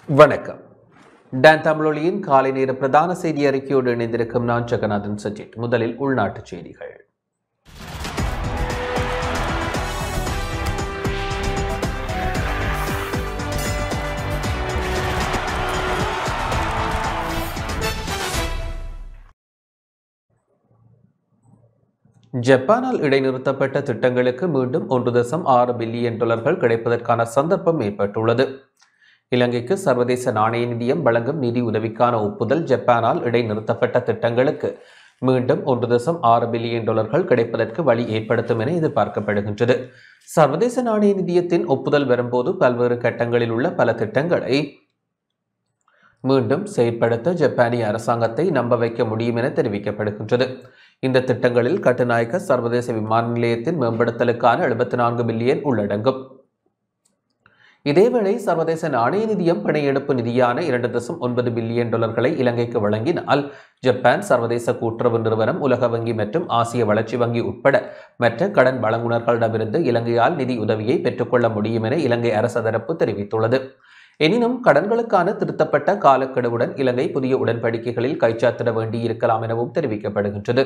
வணக்கம் டான் தமிழொலியின் காலை நேர பிரதான செய்தி அறிக்கையோடு இணைந்திருக்கும் நான் ஜெகநாதன் சஜித் முதலில் உள்நாட்டுச் செய்திகள் ஜப்பானால் இடைநிறுத்தப்பட்ட திட்டங்களுக்கு மீண்டும் ஒன்று தசம் ஆறு பில்லியன் டாலர்கள் கிடைப்பதற்கான சந்தர்ப்பம் ஏற்பட்டுள்ளது இலங்கைக்கு சர்வதேச நாணய நிதியம் வழங்கும் நிதி உதவிக்கான ஒப்புதல் ஜப்பானால் இடைநிறுத்தப்பட்ட திட்டங்களுக்கு மீண்டும் ஒன்று தசம் ஆறு பில்லியன் டாலர்கள் கிடைப்பதற்கு வழி ஏற்படுத்தும் என எதிர்பார்க்கப்படுகின்றது சர்வதேச நாணய நிதியத்தின் ஒப்புதல் வரும்போது பல்வேறு கட்டங்களில் உள்ள பல திட்டங்களை மீண்டும் செயற்படுத்த ஜப்பானிய அரசாங்கத்தை நம்ப வைக்க முடியும் என தெரிவிக்கப்படுகின்றது இந்த திட்டங்களில் கட்டுநாயக்க சர்வதேச விமான நிலையத்தின் மேம்படுத்தலுக்கான எழுபத்தி நான்கு பில்லியன் உள்ளடங்கும் இதேவேளை சர்வதேச நாணய நிதியம் பிணையெடுப்பு நிதியான இரண்டு தசம் ஒன்பது பில்லியன் டாலர்களை இலங்கைக்கு வழங்கினால் ஜப்பான் சர்வதேச கூட்டுறவு நிறுவனம் உலக வங்கி மற்றும் ஆசிய வளர்ச்சி வங்கி உட்பட மற்ற கடன் வழங்குனர்களிடமிருந்து இலங்கையால் நிதி உதவியை பெற்றுக்கொள்ள முடியும் என இலங்கை அரசு தரப்பு தெரிவித்துள்ளது எனினும் கடன்களுக்கான திருத்தப்பட்ட காலக்கெடுவுடன் இலங்கை புதிய உடன்படிக்கைகளில் கைச்சாத்திட வேண்டியிருக்கலாம் எனவும் தெரிவிக்கப்படுகின்றது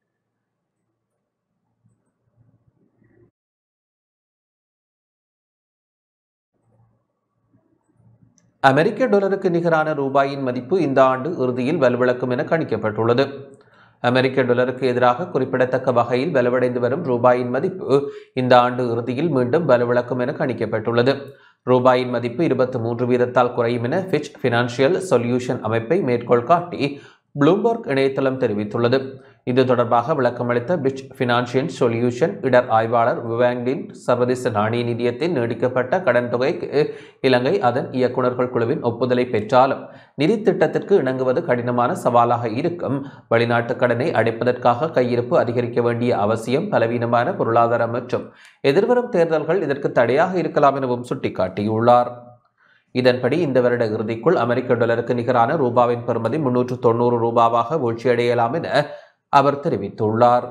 அமெரிக்க டாலருக்கு நிகரான ரூபாயின் மதிப்பு இந்த ஆண்டு இறுதியில் வலுவிழக்கும் என கணிக்கப்பட்டுள்ளது அமெரிக்க டாலருக்கு எதிராக குறிப்பிடத்தக்க வகையில் வலுவடைந்து வரும் ரூபாயின் மதிப்பு இந்த ஆண்டு இறுதியில் மீண்டும் வலுவிழக்கும் என கணிக்கப்பட்டுள்ளது ரூபாயின் மதிப்பு இருபத்தி மூன்று வீதத்தால் குறையும் என ஃபிச் பினான்சியல் சொல்யூஷன் அமைப்பை மேற்கோள் காட்டி ப்ளூம்பர்க் இணையதளம் தெரிவித்துள்ளது இது தொடர்பாக விளக்கமளித்த பிச் பினான்சியல் சொல்யூஷன் இடர் ஆய்வாளர் விவாங்கின் சர்வதேச நாணய நிதியத்தின் நீடிக்கப்பட்ட கடன் தொகைக்கு இலங்கை அதன் இயக்குநர்கள் குழுவின் ஒப்புதலை பெற்றாலும் நிதி திட்டத்திற்கு இணங்குவது கடினமான சவாலாக இருக்கும் வெளிநாட்டு கடனை அடைப்பதற்காக கையிருப்பு அதிகரிக்க வேண்டிய அவசியம் பலவீனமான பொருளாதாரம் மற்றும் எதிர்வரும் தேர்தல்கள் இதற்கு தடையாக இருக்கலாம் எனவும் சுட்டிக்காட்டியுள்ளார் இதன்படி இந்த வருட இறுதிக்குள் அமெரிக்க டாலருக்கு நிகரான ரூபாவின் பெறுமதி முன்னூற்று தொண்ணூறு ரூபாவாக வீழ்ச்சியடையலாம் என அவர் தெரிவித்துள்ளார்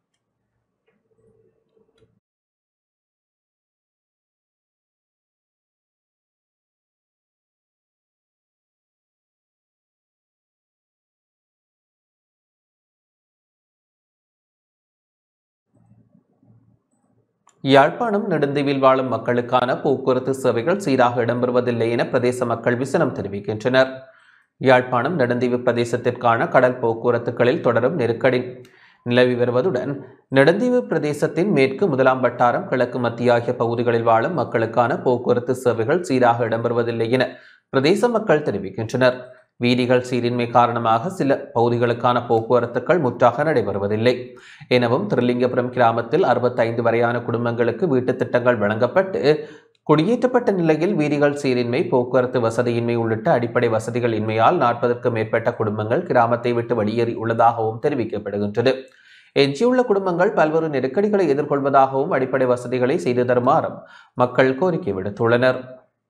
யாழ்ப்பாணம் நெடுந்தீவில் வாழும் மக்களுக்கான போக்குவரத்து சேவைகள் சீராக இடம்பெறுவதில்லை என பிரதேச மக்கள் விசனம் தெரிவிக்கின்றனர் யாழ்ப்பாணம் நெடுந்தீவு பிரதேசத்திற்கான கடல் போக்குவரத்துகளில் தொடரும் நெருக்கடி நிலவி வருவதுடன் நெடுந்தீவு பிரதேசத்தின் மேற்கு முதலாம் வட்டாரம் கிழக்கு மத்திய ஆகிய பகுதிகளில் வாழும் மக்களுக்கான போக்குவரத்து சேவைகள் சீராக இடம்பெறுவதில்லை என பிரதேச மக்கள் தெரிவிக்கின்றனர் வீதிகள் சீரின்மை காரணமாக சில பகுதிகளுக்கான போக்குவரத்துகள் முற்றாக நடைபெறுவதில்லை எனவும் திருலிங்கபுரம் கிராமத்தில் அறுபத்தைந்து வரையான குடும்பங்களுக்கு வீட்டுத் திட்டங்கள் வழங்கப்பட்டு குடியேற்றப்பட்ட நிலையில் வீதிகள் சீரின்மை போக்குவரத்து வசதியின்மை உள்ளிட்ட அடிப்படை வசதிகள் இன்மையால் நாற்பதற்கும் மேற்பட்ட குடும்பங்கள் கிராமத்தை விட்டு வெளியேறி உள்ளதாகவும் தெரிவிக்கப்படுகின்றது எஞ்சியுள்ள குடும்பங்கள் பல்வேறு நெருக்கடிகளை எதிர்கொள்வதாகவும் அடிப்படை வசதிகளை செய்து தருமாறும் மக்கள் கோரிக்கை விடுத்துள்ளனர்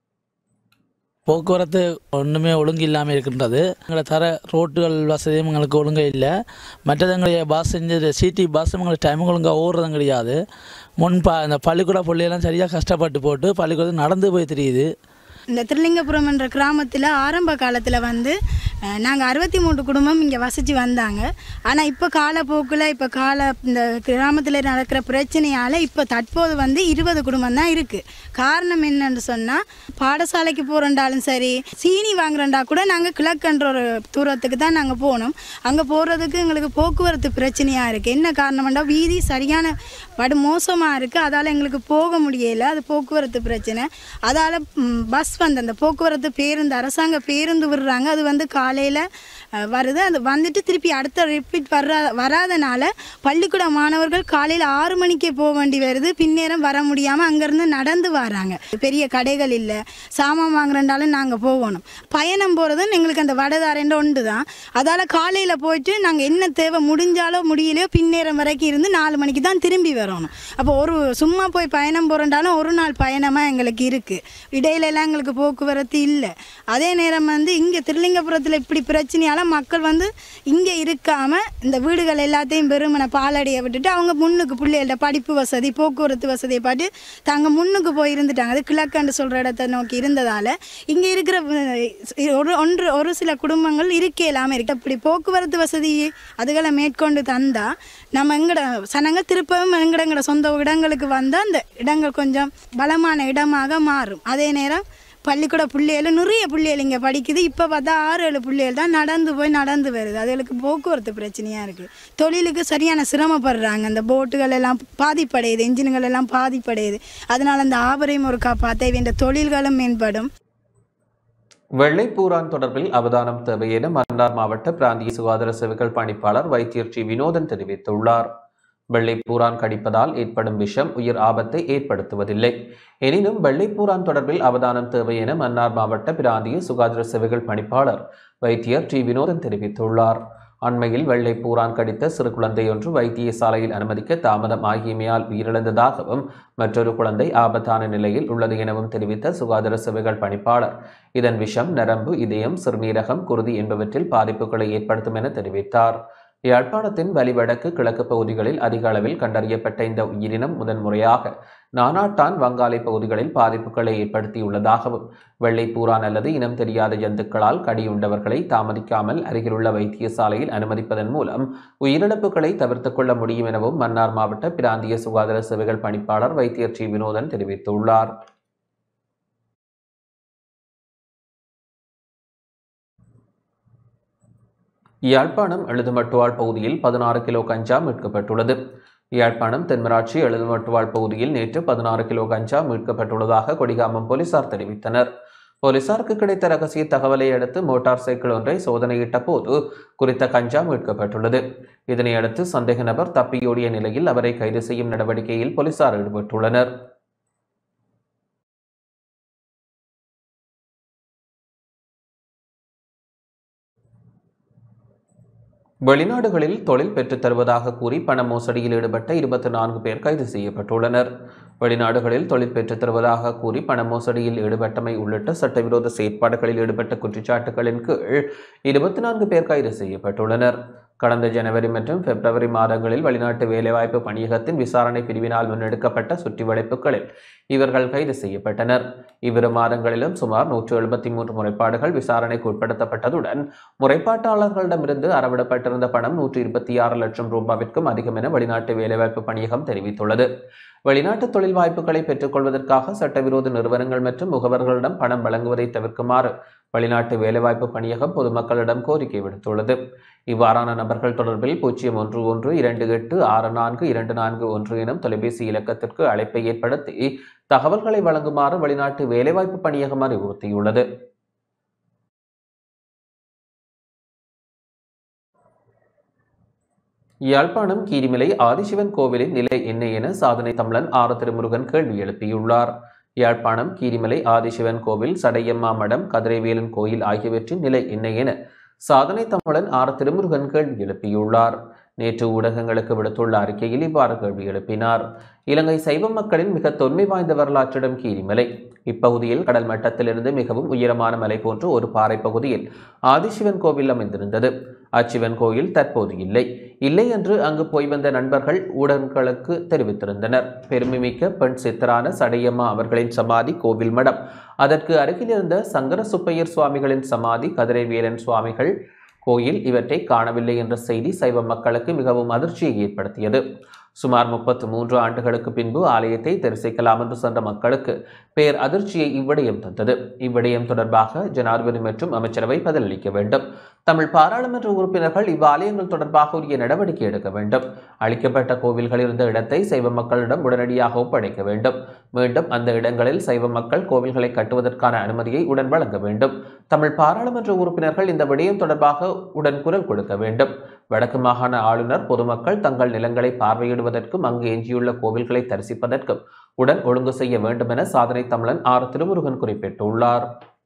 போக்குவரத்து ஒன்றுமே ஒழுங்கு இல்லாமல் இருக்கின்றது எங்களை தர ரோட்டுகள் வசதியும் எங்களுக்கு ஒழுங்கு இல்லை மற்றது எங்களுடைய பஸ் இந்த சிடி பஸ் எங்களுக்கு டைம் ஒழுங்காக ஓடுறதும் கிடையாது முன் ப இந்த பள்ளிக்கூட பிள்ளையெல்லாம் சரியாக கஷ்டப்பட்டு போட்டு பள்ளிக்கூடம் நடந்து போய் தெரியுது இந்த திருலிங்கபுரம் என்ற கிராமத்தில் ஆரம்ப காலத்தில் வந்து நாங்கள் அறுபத்தி மூன்று குடும்பம் இங்கே வசித்து வந்தாங்க ஆனால் இப்போ காலப்போக்கில் இப்போ கால இந்த கிராமத்தில் நடக்கிற பிரச்சனையால் இப்போ தற்போது வந்து இருபது குடும்பம் தான் இருக்குது காரணம் என்னன்னு சொன்னால் பாடசாலைக்கு போகிறண்டாலும் சரி சீனி வாங்குறண்டா கூட நாங்கள் கிழக்கன்ற ஒரு தூரத்துக்கு தான் நாங்கள் போனோம் அங்கே போகிறதுக்கு எங்களுக்கு போக்குவரத்து பிரச்சனையாக இருக்குது என்ன காரணம்னா வீதி சரியான படு மோசமாக இருக்குது அதால் எங்களுக்கு போக முடியல அது போக்குவரத்து பிரச்சனை அதால் பஸ் வந்து அந்த போக்குவரத்து பேருந்து அரசாங்க பேருந்து விடுறாங்க அது வந்து காலையில் வருது அது வந்துட்டு திருப்பி அடுத்த ரிப்பீட் வர்ற வராதனால பள்ளிக்கூட மாணவர்கள் காலையில் ஆறு மணிக்கே போக வேண்டி வருது பின்னேரம் வர முடியாமல் அங்கேருந்து நடந்து வராங்க பெரிய கடைகள் இல்லை சாமான் வாங்குறண்டாலும் நாங்கள் போகணும் பயணம் போகிறதும் எங்களுக்கு அந்த வடதாரண்ட ஒன்று தான் அதால் காலையில் போயிட்டு நாங்கள் என்ன தேவை முடிஞ்சாலோ முடியலையோ பின்னேரம் வரைக்கும் இருந்து நாலு மணிக்கு தான் திரும்பி வரணும் அப்போ ஒரு சும்மா போய் பயணம் போகிறண்டாலும் ஒரு நாள் பயணமாக எங்களுக்கு இருக்குது இடையிலலாம் எங்களுக்கு போக்குவரத்து இல்லை அதே நேரம் வந்து இங்கே திருலிங்கபுரத்தில் கிராமத்தில் இப்படி பிரச்சனையால மக்கள் வந்து இங்கே இருக்காம இந்த வீடுகள் எல்லாத்தையும் வெறுமனை பாலடைய விட்டுட்டு அவங்க முன்னுக்கு பிள்ளைகளோட படிப்பு வசதி போக்குவரத்து வசதியை பார்த்து தாங்க முன்னுக்கு போய் இருந்துட்டாங்க அது கிழக்காண்டு சொல்கிற இடத்த நோக்கி இருந்ததால் இங்கே இருக்கிற அஹ், ஒரு ஒன்று ஒரு சில குடும்பங்கள் இருக்கே இல்லாமல் இருக்கு அப்படி போக்குவரத்து வசதி அதுகளை மேற்கொண்டு தந்தா நம்ம எங்கட சனங்கள் திருப்பவும் எங்கட எங்கட சொந்த இடங்களுக்கு வந்தால் அந்த இடங்கள் கொஞ்சம் பலமான இடமாக மாறும் அதே நேரம் பள்ளிக்கூட பிள்ளைகளும் நிறைய பிள்ளைகள் இங்கே படிக்குது இப்போ பார்த்தா ஆறு ஏழு பிள்ளைகள் தான் நடந்து போய் நடந்து வருது அதுகளுக்கு போக்குவரத்து பிரச்சனையாக இருக்குது தொழிலுக்கு சரியான சிரமப்படுறாங்க அந்த போட்டுகள் எல்லாம் பாதிப்படையுது என்ஜின்கள் எல்லாம் பாதிப்படையுது அதனால் அந்த ஆபரையும் ஒரு காப்பாற்ற வேண்டிய தொழில்களும் மேம்படும் வெள்ளைப்பூரான் தொடர்பில் அவதானம் தேவை என மன்னார் மாவட்ட பிராந்திய சுகாதார சேவைகள் பணிப்பாளர் வைத்தியர் டி வினோதன் தெரிவித்துள்ளார் வெள்ளைப்பூரான் கடிப்பதால் ஏற்படும் விஷம் உயிர் ஆபத்தை ஏற்படுத்துவதில்லை எனினும் வெள்ளைப்பூரான் தொடர்பில் அவதானம் தேவை என மன்னார் மாவட்ட பிராந்திய சுகாதார சேவைகள் பணிப்பாளர் வைத்தியர் டி வினோதன் தெரிவித்துள்ளார் அண்மையில் வெள்ளைப்பூரான் கடித்த சிறு குழந்தையொன்று வைத்தியசாலையில் அனுமதிக்க தாமதம் ஆகியமையால் உயிரிழந்ததாகவும் மற்றொரு குழந்தை ஆபத்தான நிலையில் உள்ளது எனவும் தெரிவித்த சுகாதார சேவைகள் பணிப்பாளர் இதன் விஷம் நரம்பு இதயம் சிறுநீரகம் குருதி என்பவற்றில் பாதிப்புகளை ஏற்படுத்தும் என தெரிவித்தார் யாழ்ப்பாணத்தின் வலிவடக்கு கிழக்கு பகுதிகளில் அதிக அளவில் கண்டறியப்பட்ட இந்த உயிரினம் முதன்முறையாக நானாட்டான் வங்காளை பகுதிகளில் பாதிப்புகளை ஏற்படுத்தியுள்ளதாகவும் வெள்ளைப்பூரான் அல்லது இனம் தெரியாத ஜந்துக்களால் கடியுண்டவர்களை தாமதிக்காமல் அருகிலுள்ள வைத்தியசாலையில் அனுமதிப்பதன் மூலம் உயிரிழப்புகளை தவிர்த்துக் கொள்ள முடியும் எனவும் மன்னார் மாவட்ட பிராந்திய சுகாதார சேவைகள் பணிப்பாளர் வைத்தியர் டி வினோதன் தெரிவித்துள்ளார் யாழ்ப்பாணம் எழுதுமட்டுவாள் பகுதியில் பதினாறு கிலோ கஞ்சா மீட்கப்பட்டுள்ளது யாழ்ப்பாணம் தென்மராட்சி எழுதுமட்டுவாள் பகுதியில் நேற்று பதினாறு கிலோ கஞ்சா மீட்கப்பட்டுள்ளதாக கொடிகாமம் போலீசார் தெரிவித்தனர் போலீசாருக்கு கிடைத்த ரகசிய தகவலை அடுத்து மோட்டார் சைக்கிள் ஒன்றை சோதனையிட்ட போது குறித்த கஞ்சா மீட்கப்பட்டுள்ளது இதனையடுத்து சந்தேக நபர் தப்பியோடிய நிலையில் அவரை கைது செய்யும் நடவடிக்கையில் போலீசார் ஈடுபட்டுள்ளனர் வெளிநாடுகளில் தொழில் பெற்றுத் தருவதாக கூறி பண மோசடியில் ஈடுபட்ட இருபத்தி நான்கு பேர் கைது செய்யப்பட்டுள்ளனர் வெளிநாடுகளில் தொழில் பெற்றுத் தருவதாக கூறி பண மோசடியில் ஈடுபட்டமை உள்ளிட்ட சட்டவிரோத செயற்பாடுகளில் ஈடுபட்ட குற்றச்சாட்டுகளின் கீழ் இருபத்தி நான்கு பேர் கைது செய்யப்பட்டுள்ளனர் கடந்த ஜனவரி மற்றும் பிப்ரவரி மாதங்களில் வெளிநாட்டு வேலைவாய்ப்பு பணியகத்தின் விசாரணை பிரிவினால் முன்னெடுக்கப்பட்ட சுற்றி வளைப்புகளில் இவர்கள் கைது செய்யப்பட்டனர் இவ்விரு மாதங்களிலும் சுமார் நூற்று எழுபத்தி மூன்று முறைப்பாடுகள் விசாரணைக்கு உட்படுத்தப்பட்டதுடன் முறைப்பாட்டாளர்களிடமிருந்து அறவிடப்பட்டிருந்த பணம் நூற்றி இருபத்தி ஆறு லட்சம் ரூபாவிற்கும் அதிகம் என வெளிநாட்டு வேலைவாய்ப்பு பணியகம் தெரிவித்துள்ளது வெளிநாட்டு தொழில் வாய்ப்புகளை பெற்றுக்கொள்வதற்காக சட்டவிரோத நிறுவனங்கள் மற்றும் முகவர்களிடம் பணம் வழங்குவதை தவிர்க்குமாறு வெளிநாட்டு வேலைவாய்ப்பு பணியகம் பொதுமக்களிடம் கோரிக்கை விடுத்துள்ளது இவ்வாறான நபர்கள் தொடர்பில் பூஜ்ஜியம் ஒன்று ஒன்று இரண்டு எட்டு ஆறு நான்கு இரண்டு நான்கு ஒன்று எனும் தொலைபேசி இலக்கத்திற்கு அழைப்பை ஏற்படுத்தி தகவல்களை வழங்குமாறு வெளிநாட்டு வேலைவாய்ப்பு பணியகம் அறிவுறுத்தியுள்ளது யாழ்ப்பாணம் கீரிமலை ஆதிசிவன் கோவிலின் நிலை என்ன என சாதனை தமிழன் ஆறு திருமுருகன் கேள்வி எழுப்பியுள்ளார் யாழ்ப்பாணம் கீரிமலை ஆதிசிவன் கோவில் சடையம்மா மடம் கதிரைவேலன் கோயில் ஆகியவற்றின் நிலை என்ன என சாதனை தமிழன் ஆர் திருமுருகன் கேள்வி எழுப்பியுள்ளார் நேற்று ஊடகங்களுக்கு விடுத்துள்ள அறிக்கையில் இவ்வாறு கேள்வி எழுப்பினார் இலங்கை சைவ மக்களின் மிக தொன்மை வாய்ந்த வரலாற்றிடம் கீரிமலை இப்பகுதியில் கடல் மட்டத்திலிருந்து மிகவும் உயரமான மலை போன்ற ஒரு பாறை பகுதியில் ஆதிசிவன் கோவில் அமைந்திருந்தது அச்சிவன் கோயில் தற்போது இல்லை இல்லை என்று அங்கு போய் வந்த நண்பர்கள் ஊடகங்களுக்கு தெரிவித்திருந்தனர் பெருமைமிக்க பெண் சித்தரான சடையம்மா அவர்களின் சமாதி கோவில் மடம் அதற்கு அருகில் இருந்த சங்கர சுப்பையர் சுவாமிகளின் சமாதி கதிரைவேலன் சுவாமிகள் கோயில் இவற்றை காணவில்லை என்ற செய்தி சைவ மக்களுக்கு மிகவும் அதிர்ச்சியை ஏற்படுத்தியது சுமார் முப்பத்து மூன்று ஆண்டுகளுக்கு பின்பு ஆலயத்தை தரிசிக்கலாம் என்று சென்ற மக்களுக்கு பேர் அதிர்ச்சியை இவ்விடயம் தந்தது இவ்விடயம் தொடர்பாக ஜனாதிபதி மற்றும் அமைச்சரவை பதிலளிக்க வேண்டும் தமிழ் பாராளுமன்ற உறுப்பினர்கள் இவ்வாலயங்கள் தொடர்பாக உரிய நடவடிக்கை எடுக்க வேண்டும் அளிக்கப்பட்ட கோவில்கள் இருந்த இடத்தை சைவ மக்களிடம் உடனடியாக ஒப்படைக்க வேண்டும் மீண்டும் அந்த இடங்களில் சைவ மக்கள் கோவில்களை கட்டுவதற்கான அனுமதியை உடன் வழங்க வேண்டும் தமிழ் பாராளுமன்ற உறுப்பினர்கள் இந்த விடயம் தொடர்பாக உடன் குரல் கொடுக்க வேண்டும் வடக்கு மாகாண ஆளுநர் பொதுமக்கள் தங்கள் நிலங்களை பார்வையிடுவதற்கும் அங்கு எஞ்சியுள்ள கோவில்களை தரிசிப்பதற்கும் உடன் ஒழுங்கு செய்ய வேண்டும் என சாதனை தமிழன் ஆர் திருமுருகன் குறிப்பிட்டுள்ளார்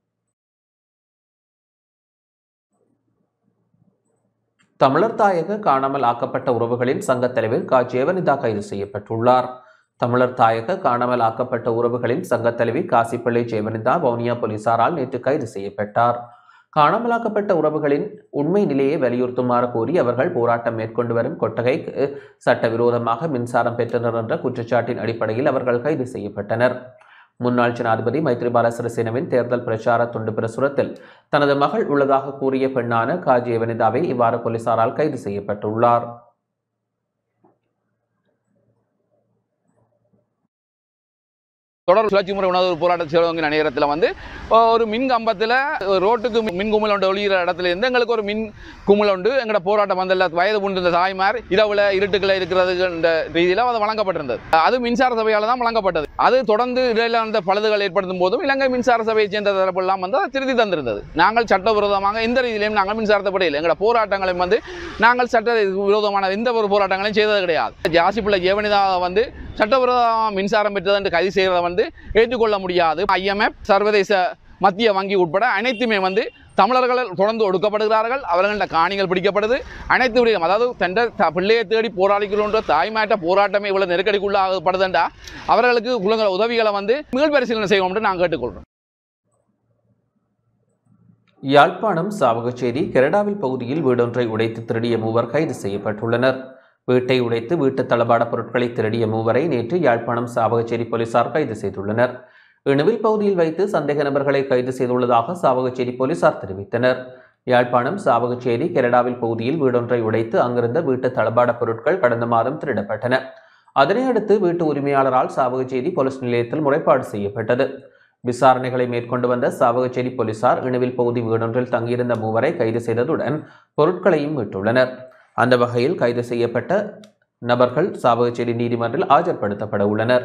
தமிழர் தாயக காணாமல் ஆக்கப்பட்ட உறவுகளின் சங்கத் தலைவர் கா ஜேவனிதா கைது செய்யப்பட்டுள்ளார் தமிழர் தாயக காணாமல் ஆக்கப்பட்ட உறவுகளின் சங்கத் தலைவி காசிப்பள்ளி ஜெயவனிதா வவுனியா போலீசாரால் நேற்று கைது செய்யப்பட்டார் காணாமலாக்கப்பட்ட உறவுகளின் உண்மை நிலையை வலியுறுத்துமாறு கோரி அவர்கள் போராட்டம் மேற்கொண்டு வரும் கொட்டகைக்கு சட்டவிரோதமாக மின்சாரம் பெற்றனர் என்ற குற்றச்சாட்டின் அடிப்படையில் அவர்கள் கைது செய்யப்பட்டனர் முன்னாள் ஜனாதிபதி மைத்ரிபால சிறிசேனவின் தேர்தல் பிரச்சார துண்டு பிரசுரத்தில் தனது மகள் உள்ளதாக கூறிய பெண்ணான காஜி வனிதாவை இவ்வாறு போலீசாரால் கைது செய்யப்பட்டுள்ளார் தொடர் சுழற்சி முறை உணவு போராட்ட செய்வங்க நேரத்தில் வந்து ஒரு மின் கம்பத்தில் ரோட்டுக்கு மின் கும்பல் ஒன்று ஒளிகிற இடத்துல இருந்து எங்களுக்கு ஒரு மின் கும்பல் உண்டு எங்களோட போராட்டம் வந்தல வயது புண்டிருந்த தாய்மார் இரவுல இருட்டுக்குள்ள இருக்கிறது என்ற ரீதியில் அது வழங்கப்பட்டிருந்தது அது மின்சார சபையால் தான் வழங்கப்பட்டது அது தொடர்ந்து இடையில அந்த பழுதுகள் ஏற்படுத்தும் போதும் இலங்கை மின்சார சபையை சேர்ந்த தரப்பெல்லாம் வந்து அதை திருத்தி தந்திருந்தது நாங்கள் சட்டவிரோதமாக எந்த ரீதியிலையும் நாங்கள் மின்சாரத்தை படையில் எங்களோட போராட்டங்களையும் வந்து நாங்கள் சட்ட விரோதமான எந்த ஒரு போராட்டங்களையும் செய்தது கிடையாது ஜாசிப்பிள்ளை ஜெவனிதா வந்து சட்டவிரோதமாக மின்சாரம் பெற்றது என்று கைது செய்கிறத வந்து ஏற்றுக்கொள்ள முடியாது ஐஎம்எஃப் சர்வதேச மத்திய வங்கி உட்பட அனைத்துமே வந்து தமிழர்கள் தொடர்ந்து ஒடுக்கப்படுகிறார்கள் அவர்கள காணிகள் பிடிக்கப்படுது அனைத்து விடயம் அதாவது தண்ட த- பிள்ளையை தேடி போராடிக்கிறோன்ற தாய்மாட்ட போராட்டமே இவ்வளவு நெருக்கடிக்குள்ளாகப்படுதுண்டா அவர்களுக்கு குலங்கள உதவிகளை வந்து மீள் பரிசீலனை செய்வோம்னு நாங்கள் கேட்டுக்கொள்கிறோம் யாழ்ப்பாணம் சாவகச்சேரி கெரடாவில் பகுதியில் வீடொன்றை உடைத்து திருடிய மூவர் கைது செய்யப்பட்டுள்ளனர் வீட்டை உடைத்து வீட்டு தளபாட பொருட்களை திருடிய மூவரை நேற்று யாழ்ப்பாணம் சாவகச்சேரி போலீசார் கைது செய்துள்ளனர் இணுவில் பகுதியில் வைத்து சந்தேக நபர்களை கைது செய்துள்ளதாக சாவகச்சேரி போலீசார் தெரிவித்தனர் யாழ்ப்பாணம் சாவகச்சேரி கெரடாவில் பகுதியில் வீடொன்றை உடைத்து அங்கிருந்த வீட்டு தளபாட பொருட்கள் கடந்த மாதம் திருடப்பட்டன அதனை அடுத்து வீட்டு உரிமையாளரால் சாவகச்சேரி போலீஸ் நிலையத்தில் முறைப்பாடு செய்யப்பட்டது விசாரணைகளை மேற்கொண்டு வந்த சாவகச்சேரி போலீசார் இணுவில் பகுதி வீடொன்றில் தங்கியிருந்த மூவரை கைது செய்ததுடன் பொருட்களையும் மீட்டுள்ளனர் அந்த வகையில் கைது செய்யப்பட்ட நபர்கள் சாவகச்சேரி நீதிமன்றில் ஆஜர்படுத்தப்பட உள்ளனர்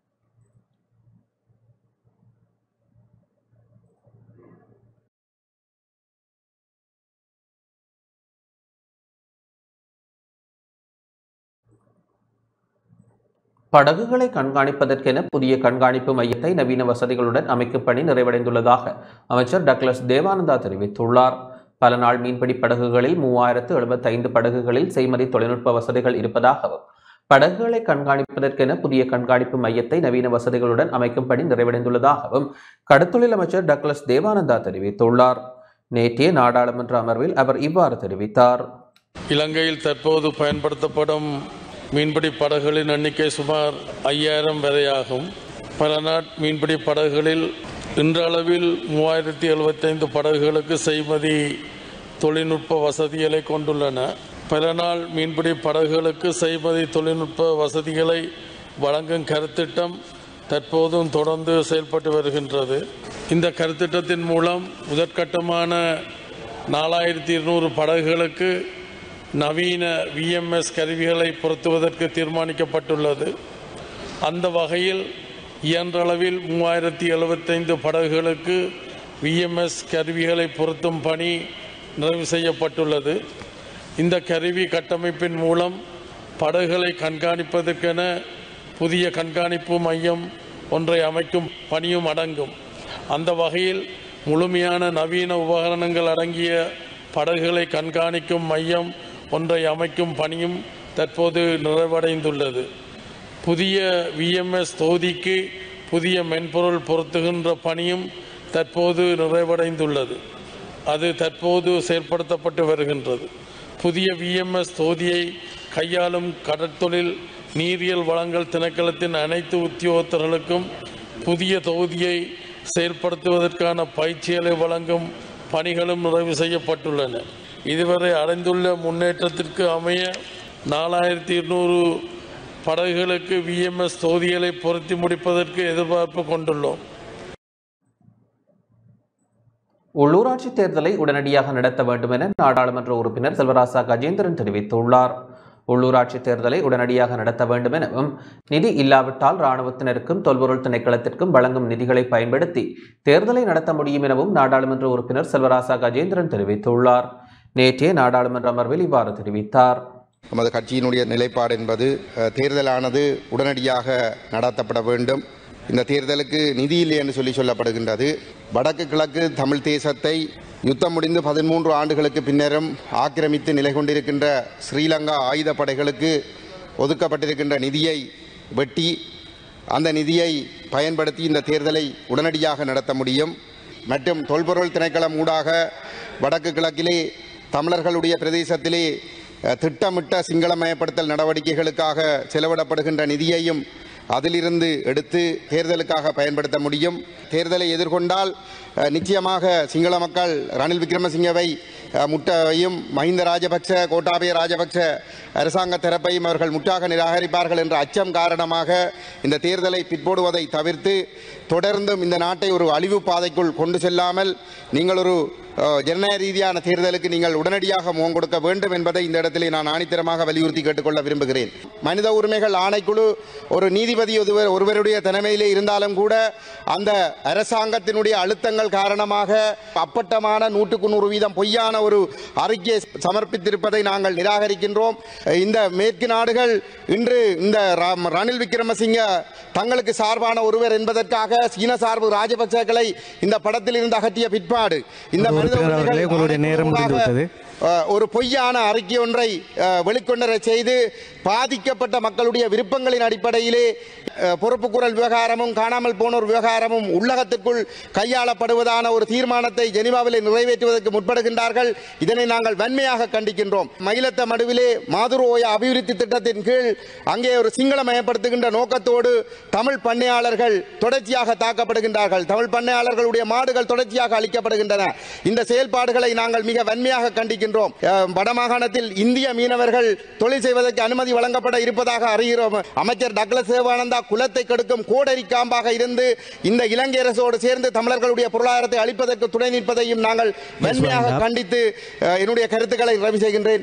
படகுகளை கண்காணிப்பதற்கென புதிய கண்காணிப்பு மையத்தை நவீன வசதிகளுடன் அமைக்கும் பணி நிறைவடைந்துள்ளதாக அமைச்சர் டக்ளஸ் தேவானந்தா தெரிவித்துள்ளார் பல நாள் மீன்பிடி படகுகளில் மூவாயிரத்து எழுபத்தைந்து படகுகளில் செய்மதி தொழில்நுட்ப வசதிகள் இருப்பதாகவும் படகுகளை கண்காணிப்பதற்கென புதிய கண்காணிப்பு மையத்தை நவீன வசதிகளுடன் அமைக்கும் பணி நிறைவடைந்துள்ளதாகவும் கடத்தொழில் அமைச்சர் டக்ளஸ் தேவானந்தா தெரிவித்துள்ளார் நேற்றைய நாடாளுமன்ற அமர்வில் அவர் இவ்வாறு தெரிவித்தார் இலங்கையில் தற்போது பயன்படுத்தப்படும் மீன்பிடி படகுகளின் எண்ணிக்கை சுமார் ஐயாயிரம் வரையாகும் பல நாட் மீன்பிடி படகுகளில் இன்றளவில் மூவாயிரத்தி எழுபத்தைந்து படகுகளுக்கு செய்மதி தொழில்நுட்ப வசதிகளை கொண்டுள்ளன பல நாள் மீன்பிடி படகுகளுக்கு செய்மதி தொழில்நுட்ப வசதிகளை வழங்கும் கருத்திட்டம் தற்போதும் தொடர்ந்து செயல்பட்டு வருகின்றது இந்த கருத்திட்டத்தின் மூலம் முதற்கட்டமான நாலாயிரத்தி இருநூறு படகுகளுக்கு நவீன விஎம்எஸ் கருவிகளை பொருத்துவதற்கு தீர்மானிக்கப்பட்டுள்ளது அந்த வகையில் இயன்றளவில் மூவாயிரத்தி எழுபத்தைந்து படகுகளுக்கு விஎம்எஸ் கருவிகளை பொருத்தும் பணி நிறைவு செய்யப்பட்டுள்ளது இந்த கருவி கட்டமைப்பின் மூலம் படகுகளை கண்காணிப்பதற்கென புதிய கண்காணிப்பு மையம் ஒன்றை அமைக்கும் பணியும் அடங்கும் அந்த வகையில் முழுமையான நவீன உபகரணங்கள் அடங்கிய படகுகளை கண்காணிக்கும் மையம் ஒன்றை அமைக்கும் பணியும் தற்போது நிறைவடைந்துள்ளது புதிய விஎம்எஸ் தொகுதிக்கு புதிய மென்பொருள் பொருத்துகின்ற பணியும் தற்போது நிறைவடைந்துள்ளது அது தற்போது செயல்படுத்தப்பட்டு வருகின்றது புதிய விஎம்எஸ் தொகுதியை கையாளும் கடற்தொழில் நீரியல் வளங்கள் திணைக்களத்தின் அனைத்து உத்தியோகத்தர்களுக்கும் புதிய தொகுதியை செயல்படுத்துவதற்கான பயிற்சிகளை வழங்கும் பணிகளும் நிறைவு செய்யப்பட்டுள்ளன இதுவரை அடைந்துள்ள முன்னேற்றத்திற்கு அமைய நாலாயிரத்தி இருநூறு படகுகளுக்கு விஎம்எஸ் தொகுதிகளை பொருத்தி முடிப்பதற்கு எதிர்பார்ப்பு கொண்டுள்ளோம் உள்ளூராட்சி தேர்தலை உடனடியாக நடத்த வேண்டும் என நாடாளுமன்ற உறுப்பினர் செல்வராசா கஜேந்திரன் தெரிவித்துள்ளார் உள்ளூராட்சி தேர்தலை உடனடியாக நடத்த வேண்டும் எனவும் நிதி இல்லாவிட்டால் இராணுவத்தினருக்கும் தொல்பொருள் திணைக்களத்திற்கும் வழங்கும் நிதிகளை பயன்படுத்தி தேர்தலை நடத்த முடியும் எனவும் நாடாளுமன்ற உறுப்பினர் செல்வராசா கஜேந்திரன் தெரிவித்துள்ளார் நேற்றைய நாடாளுமன்ற அமர்வில் இவ்வாறு தெரிவித்தார் நமது கட்சியினுடைய நிலைப்பாடு என்பது அஹ், தேர்தலானது உடனடியாக நடத்தப்பட வேண்டும் இந்த தேர்தலுக்கு நிதி இல்லை என்று சொல்லி சொல்லப்படுகின்றது வடக்கு கிழக்கு தமிழ் தேசத்தை யுத்தம் முடிந்து பதிமூன்று ஆண்டுகளுக்கு பின்னரும் ஆக்கிரமித்து நிலை கொண்டிருக்கின்ற ஸ்ரீலங்கா ஆயுத படைகளுக்கு ஒதுக்கப்பட்டிருக்கின்ற நிதியை வெட்டி அந்த நிதியை பயன்படுத்தி இந்த தேர்தலை உடனடியாக நடத்த முடியும் மற்றும் தொல்பொருள் திணைக்களம் ஊடாக வடக்கு கிழக்கிலே தமிழர்களுடைய பிரதேசத்திலே அஹ், திட்டமிட்ட சிங்களமயப்படுத்தல் நடவடிக்கைகளுக்காக செலவிடப்படுகின்ற நிதியையும் அதிலிருந்து எடுத்து தேர்தலுக்காக பயன்படுத்த முடியும் தேர்தலை எதிர்கொண்டால் அஹ், நிச்சயமாக சிங்கள மக்கள் ரணில் விக்ரமசிங்கவை அஹ், முட்டையும் மஹிந்த ராஜபக்ச கோட்டாபய ராஜபக்ச அரசாங்க தரப்பையும் அவர்கள் முற்றாக நிராகரிப்பார்கள் என்ற அச்சம் காரணமாக இந்த தேர்தலை பிற்போடுவதை தவிர்த்து தொடர்ந்தும் இந்த நாட்டை ஒரு அழிவு பாதைக்குள் கொண்டு செல்லாமல் நீங்கள் ஒரு அஹ், ஜனநாயக ரீதியான தேர்தலுக்கு நீங்கள் உடனடியாக முகம் கொடுக்க வேண்டும் என்பதை இந்த இடத்திலே நான் ஆணித்தரமாக வலியுறுத்தி கேட்டுக்கொள்ள விரும்புகிறேன் மனித உரிமைகள் ஆணைக்குழு ஒரு நீதிபதி ஒருவர் ஒருவருடைய தலைமையிலே இருந்தாலும் கூட அந்த அரசாங்கத்தினுடைய அழுத்தங்கள் காரணமாக அப்பட்டமான நூற்றுக்கு நூறு வீதம் பொய்யான ஒரு அறிக்கையை சமர்ப்பித்திருப்பதை நாங்கள் நிராகரிக்கின்றோம் இந்த மேற்கு நாடுகள் இன்று இந்த ர- ரணில் விக்ரமசிங்க தங்களுக்கு சார்பான ஒருவர் என்பதற்காக சீன சார்பு ராஜபக்சேக்களை இந்த படத்தில் இருந்து அகற்றிய பிற்பாடு இந்த மனித உறுப்பினர் அவர்களே, உரிமைகள் உங்களுடைய நேரம் ஆணைக்குழுவாக, முடிந்துவிட்டது. அஹ், ஒரு பொய்யான அறிக்கை ஒன்றை அஹ், வெளிக்கொணரச் செய்து பாதிக்கப்பட்ட மக்களுடைய விருப்பங்களின் அடிப்படையிலே அஹ், பொறுப்புக்குரல் விவகாரமும் காணாமல் போனோர் விவகாரமும் உள்ளகத்திற்குள் கையாளப்படுவதான ஒரு தீர்மானத்தை ஜெனீவாவிலே நிறைவேற்றுவதற்கு முற்படுகின்றார்கள் இதனை நாங்கள் வன்மையாக கண்டிக்கின்றோம் மயிலத்த மடுவிலே மாதுரோய அபிவிருத்தி திட்டத்தின் கீழ் அங்கே ஒரு சிங்களமயப்படுத்துகின்ற நோக்கத்தோடு தமிழ் பண்ணையாளர்கள் தொடர்ச்சியாக தாக்கப்படுகின்றார்கள் தமிழ் பண்ணையாளர்களுடைய மாடுகள் தொடர்ச்சியாக அளிக்கப்படுகின்றன இந்த செயல்பாடுகளை நாங்கள் மிக வன்மையாக கண்டிக்கின்றோம் அஹ், வடமாகாணத்தில் இந்திய மீனவர்கள் தொழில் செய்வதற்கு அனுமதி வழங்கப்பட இருப்பதாக அறிகிறோம் அமைச்சர் டக்ளஸ் தேவானந்தா குலத்தை கெடுக்கும் கோடரி காம்பாக இருந்து இந்த இலங்கை அரசோடு சேர்ந்து தமிழர்களுடைய பொருளாதாரத்தை அளிப்பதற்கு துணை நிற்பதையும் நாங்கள் வன்மையாக வேண்டாம். கண்டித்து அஹ், என்னுடைய கருத்துக்களை நிறைவு செய்கின்றேன்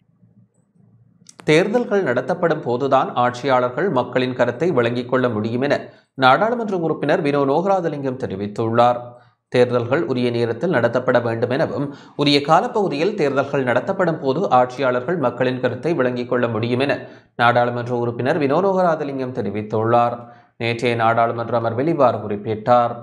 தேர்தல்கள் நடத்தப்படும் போதுதான் ஆட்சியாளர்கள் மக்களின் கருத்தை விளங்கிக் கொள்ள முடியும் என நாடாளுமன்ற உறுப்பினர் வினோ நோகராஜலிங்கம் தெரிவித்துள்ளார் தேர்தல்கள் உரிய நேரத்தில் நடத்தப்பட வேண்டும் எனவும் உரிய காலப்பகுதியில் தேர்தல்கள் நடத்தப்படும் போது ஆட்சியாளர்கள் மக்களின் கருத்தை விளங்கிக் கொள்ள முடியும் என நாடாளுமன்ற உறுப்பினர் வினோ நோகராஜலிங்கம் தெரிவித்துள்ளார் நேற்றைய நாடாளுமன்ற அமர்வில் இவ்வாறு குறிப்பிட்டார்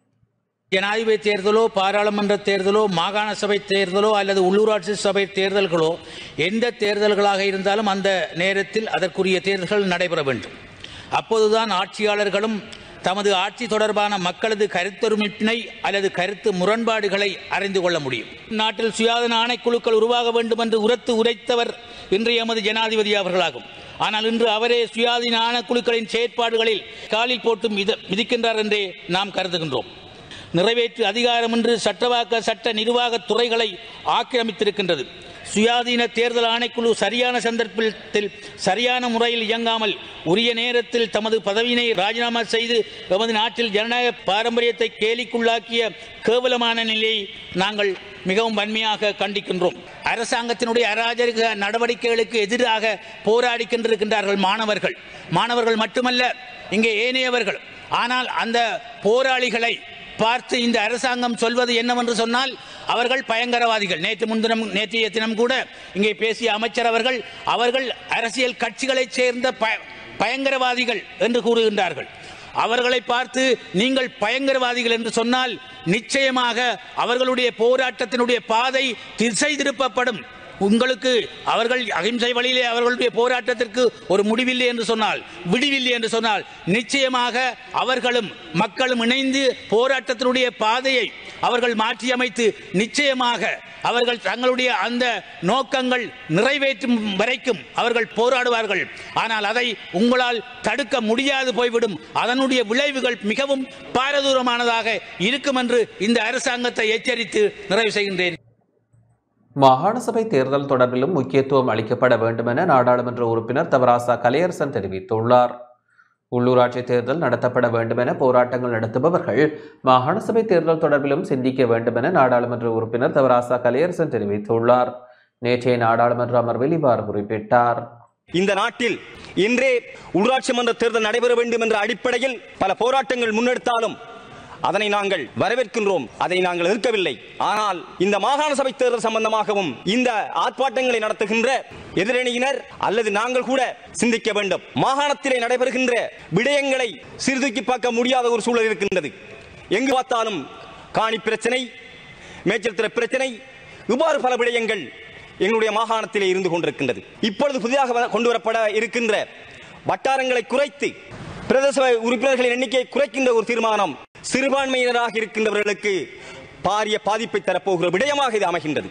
ஜனாதிபதி தேர்தலோ பாராளுமன்ற தேர்தலோ மாகாண சபை தேர்தலோ அல்லது உள்ளூராட்சி சபை தேர்தல்களோ எந்த தேர்தல்களாக இருந்தாலும் அந்த நேரத்தில் அதற்குரிய தேர்தல்கள் நடைபெற வேண்டும் அப்போதுதான் ஆட்சியாளர்களும் தமது ஆட்சி தொடர்பான மக்களது கருத்தொருமிப்பினை அல்லது கருத்து முரண்பாடுகளை அறிந்து கொள்ள முடியும் நாட்டில் சுயாதீன ஆணைக்குழுக்கள் உருவாக வேண்டும் என்று உரத்து உரைத்தவர் இன்றைய எமது ஜனாதிபதி அவர்களாகும் ஆனால் இன்று அவரே சுயாதீன ஆணைக்குழுக்களின் செயற்பாடுகளில் காலில் போட்டு மித மிதிக்கின்றார் என்றே நாம் கருதுகின்றோம் நிறைவேற்று அதிகாரமின்றி சட்டவாக்க சட்ட நிர்வாக துறைகளை ஆக்கிரமித்திருக்கின்றது சுயாதீன தேர்தல் ஆணைக்குழு சரியான சந்தர்ப்பத்தில் சரியான முறையில் இயங்காமல் உரிய நேரத்தில் தமது பதவியினை ராஜினாமா செய்து எமது நாட்டில் ஜனநாயக பாரம்பரியத்தை கேலிக்குள்ளாக்கிய கேவலமான நிலையை நாங்கள் மிகவும் வன்மையாக கண்டிக்கின்றோம் அரசாங்கத்தினுடைய அராஜக நடவடிக்கைகளுக்கு எதிராக போராடி கொண்டிருக்கின்றார்கள் மாணவர்கள் மாணவர்கள் மட்டுமல்ல இங்கே ஏனையவர்கள் ஆனால் அந்த போராளிகளை பார்த்து இந்த அரசாங்கம் சொல்வது என்னவென்று சொன்னால் அவர்கள் பயங்கரவாதிகள் நேற்று முன்தினம் நேற்றைய தினம் கூட இங்கே பேசிய அமைச்சர் அவர்கள் அவர்கள் அரசியல் கட்சிகளைச் சேர்ந்த ப- பயங்கரவாதிகள் என்று கூறுகின்றார்கள் அவர்களை பார்த்து நீங்கள் பயங்கரவாதிகள் என்று சொன்னால் நிச்சயமாக அவர்களுடைய போராட்டத்தினுடைய பாதை திசை திருப்பப்படும் உங்களுக்கு அவர்கள் அகிம்சை வழியிலே அவர்களுடைய போராட்டத்திற்கு ஒரு முடிவில்லை என்று சொன்னால் விடிவில்லை என்று சொன்னால் நிச்சயமாக அவர்களும் மக்களும் இணைந்து போராட்டத்தினுடைய பாதையை அவர்கள் மாற்றியமைத்து நிச்சயமாக அவர்கள் தங்களுடைய அந்த நோக்கங்கள் நிறைவேற்றும் வரைக்கும் அவர்கள் போராடுவார்கள் ஆனால் அதை உங்களால் தடுக்க முடியாது போய்விடும் அதனுடைய விளைவுகள் மிகவும் பாரதூரமானதாக இருக்கும் என்று இந்த அரசாங்கத்தை எச்சரித்து நிறைவு செய்கின்றேன் மாகாண சபை தேர்தல் தொடர்பிலும் முக்கியத்துவம் அளிக்கப்பட வேண்டும் என நாடாளுமன்ற உறுப்பினர் தவராசா கலையரசன் தெரிவித்துள்ளார் உள்ளூராட்சி தேர்தல் நடத்தப்பட வேண்டும் என போராட்டங்கள் நடத்துபவர்கள் மாகாண சபை தேர்தல் தொடர்பிலும் சிந்திக்க வேண்டும் என நாடாளுமன்ற உறுப்பினர் தவராசா கலையரசன் தெரிவித்துள்ளார் நேற்றைய நாடாளுமன்ற அமர்வில் இவ்வாறு குறிப்பிட்டார் இந்த நாட்டில் இன்றே உள்ளாட்சி மன்ற தேர்தல் நடைபெற வேண்டும் என்ற அடிப்படையில் பல போராட்டங்கள் முன்னெடுத்தாலும் அதனை நாங்கள் வரவேற்கின்றோம் அதை நாங்கள் எதிர்க்கவில்லை ஆனால் இந்த மாகாண சபை தேர்தல் சம்பந்தமாகவும் இந்த ஆர்ப்பாட்டங்களை நடத்துகின்ற எதிரணியினர் அல்லது நாங்கள் கூட சிந்திக்க வேண்டும் மாகாணத்திலே நடைபெறுகின்ற விடயங்களை சீர்தூக்கி பார்க்க முடியாத ஒரு சூழல் இருக்கின்றது எங்கு பார்த்தாலும் காணி பிரச்சனை மேய்ச்சல் திற பிரச்சனை இவ்வாறு பல விடயங்கள் எங்களுடைய மாகாணத்திலே இருந்து கொண்டிருக்கின்றது இப்பொழுது புதிதாக வ- கொண்டு வரப்பட இருக்கின்ற வட்டாரங்களை குறைத்து பிரதேச சபை உறுப்பினர்களின் எண்ணிக்கையை குறைக்கின்ற ஒரு தீர்மானம் சிறுபான்மையினராக இருக்கின்றவர்களுக்கு பாரிய பாதிப்பை தரப்போகிற விடயமாக இது அமைகின்றது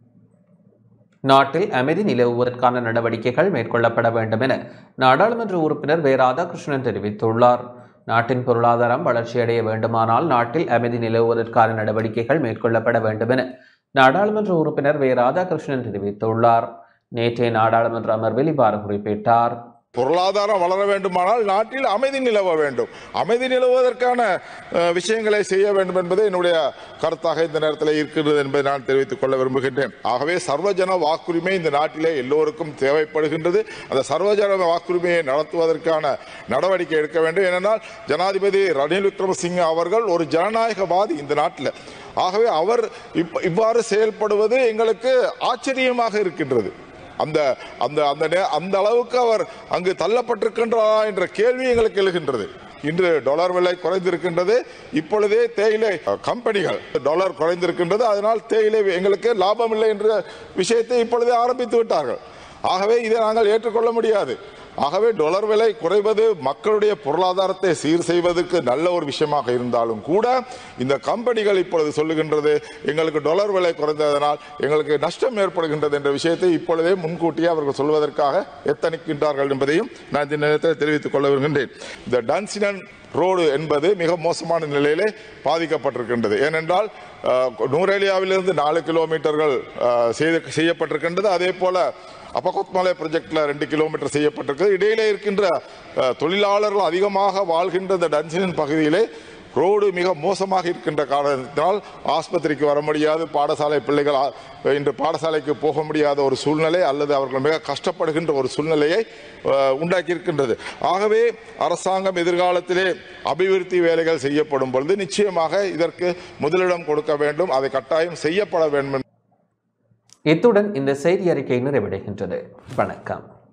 நாட்டில் அமைதி நிலவுவதற்கான நடவடிக்கைகள் மேற்கொள்ளப்பட வேண்டும் என நாடாளுமன்ற உறுப்பினர் வே ராதாகிருஷ்ணன் தெரிவித்துள்ளார் நாட்டின் பொருளாதாரம் வளர்ச்சியடைய வேண்டுமானால் நாட்டில் அமைதி நிலவுவதற்கான நடவடிக்கைகள் மேற்கொள்ளப்பட வேண்டும் என நாடாளுமன்ற உறுப்பினர் வே ராதாகிருஷ்ணன் தெரிவித்துள்ளார் நேற்றைய நாடாளுமன்ற அமர்வில் இவ்வாறு குறிப்பிட்டார் பொருளாதாரம் வளர வேண்டுமானால் நாட்டில் அமைதி நிலவ வேண்டும் அமைதி நிலவுவதற்கான அஹ், விஷயங்களை செய்ய வேண்டும் என்பது என்னுடைய கருத்தாக இந்த நேரத்தில் இருக்கிறது என்பதை நான் தெரிவித்துக் கொள்ள விரும்புகின்றேன் ஆகவே சர்வஜன வாக்குரிமை இந்த நாட்டிலே எல்லோருக்கும் தேவைப்படுகின்றது அந்த சர்வஜன வாக்குரிமையை நடத்துவதற்கான நடவடிக்கை எடுக்க வேண்டும் ஏனென்றால் ஜனாதிபதி ரணில் விக்ரமசிங்க அவர்கள் ஒரு ஜனநாயகவாதி இந்த நாட்டில் ஆகவே அவர் இப்- இவ்வாறு செயல்படுவது எங்களுக்கு ஆச்சரியமாக இருக்கின்றது அந்த அந்த அந்த நே- அந்த அளவுக்கு அவர் அங்கு தள்ளப்பட்டிருக்கின்றாரா என்ற கேள்வி எங்களுக்கு எழுகின்றது இன்று டாலர் விலை குறைந்திருக்கின்றது இப்பொழுதே தேயிலை அஹ், கம்பெனிகள் டாலர் குறைந்திருக்கின்றது அதனால் தேயிலை எங்களுக்கு லாபம் இல்லை என்ற விஷயத்தை இப்பொழுதே ஆரம்பித்து விட்டார்கள் ஆகவே இதை நாங்கள் ஏற்றுக்கொள்ள முடியாது ஆகவே டாலர் விலை குறைவது மக்களுடைய பொருளாதாரத்தை சீர் செய்வதற்கு நல்ல ஒரு விஷயமாக இருந்தாலும் கூட இந்த கம்பெனிகள் இப்பொழுது சொல்லுகின்றது எங்களுக்கு டாலர் விலை குறைந்ததனால் எங்களுக்கு நஷ்டம் ஏற்படுகின்றது என்ற விஷயத்தை இப்பொழுதே முன்கூட்டியே அவர்கள் சொல்வதற்காக எத்தனிக்கின்றார்கள் என்பதையும் நான் இந்த நேரத்தில் தெரிவித்துக் கொள்ள விரும்புகின்றேன் இந்த டன்சினன் ரோடு என்பது மிக மோசமான நிலையிலே பாதிக்கப்பட்டிருக்கின்றது ஏனென்றால் அஹ், நூரேலியாவிலிருந்து நாலு கிலோமீட்டர்கள் அஹ், செய்து செய்யப்பட்டிருக்கின்றது அதே போல அப்பகொத்மலை ப்ராஜெக்ட்ல ரெண்டு கிலோமீட்டர் செய்யப்பட்டிருக்கு இடையிலே இருக்கின்ற அஹ், தொழிலாளர்கள் அதிகமாக வாழ்கின்ற இந்த டன்சினன் பகுதியிலே ரோடு மிக மோசமாக இருக்கின்ற காரணத்தினால் ஆஸ்பத்திரிக்கு வர முடியாது பாடசாலை பிள்ளைகள் ஆ- இன்று பாடசாலைக்கு போக முடியாத ஒரு சூழ்நிலை அல்லது அவர்கள் மிக கஷ்டப்படுகின்ற ஒரு சூழ்நிலையை அஹ், உண்டாக்கி இருக்கின்றது ஆகவே அரசாங்கம் எதிர்காலத்திலே அபிவிருத்தி வேலைகள் செய்யப்படும் பொழுது நிச்சயமாக இதற்கு முதலிடம் கொடுக்க வேண்டும் அதை கட்டாயம் செய்யப்பட வேண்டும் இத்துடன் இந்த செய்தி அறிக்கை நிறைவடைகின்றது வணக்கம்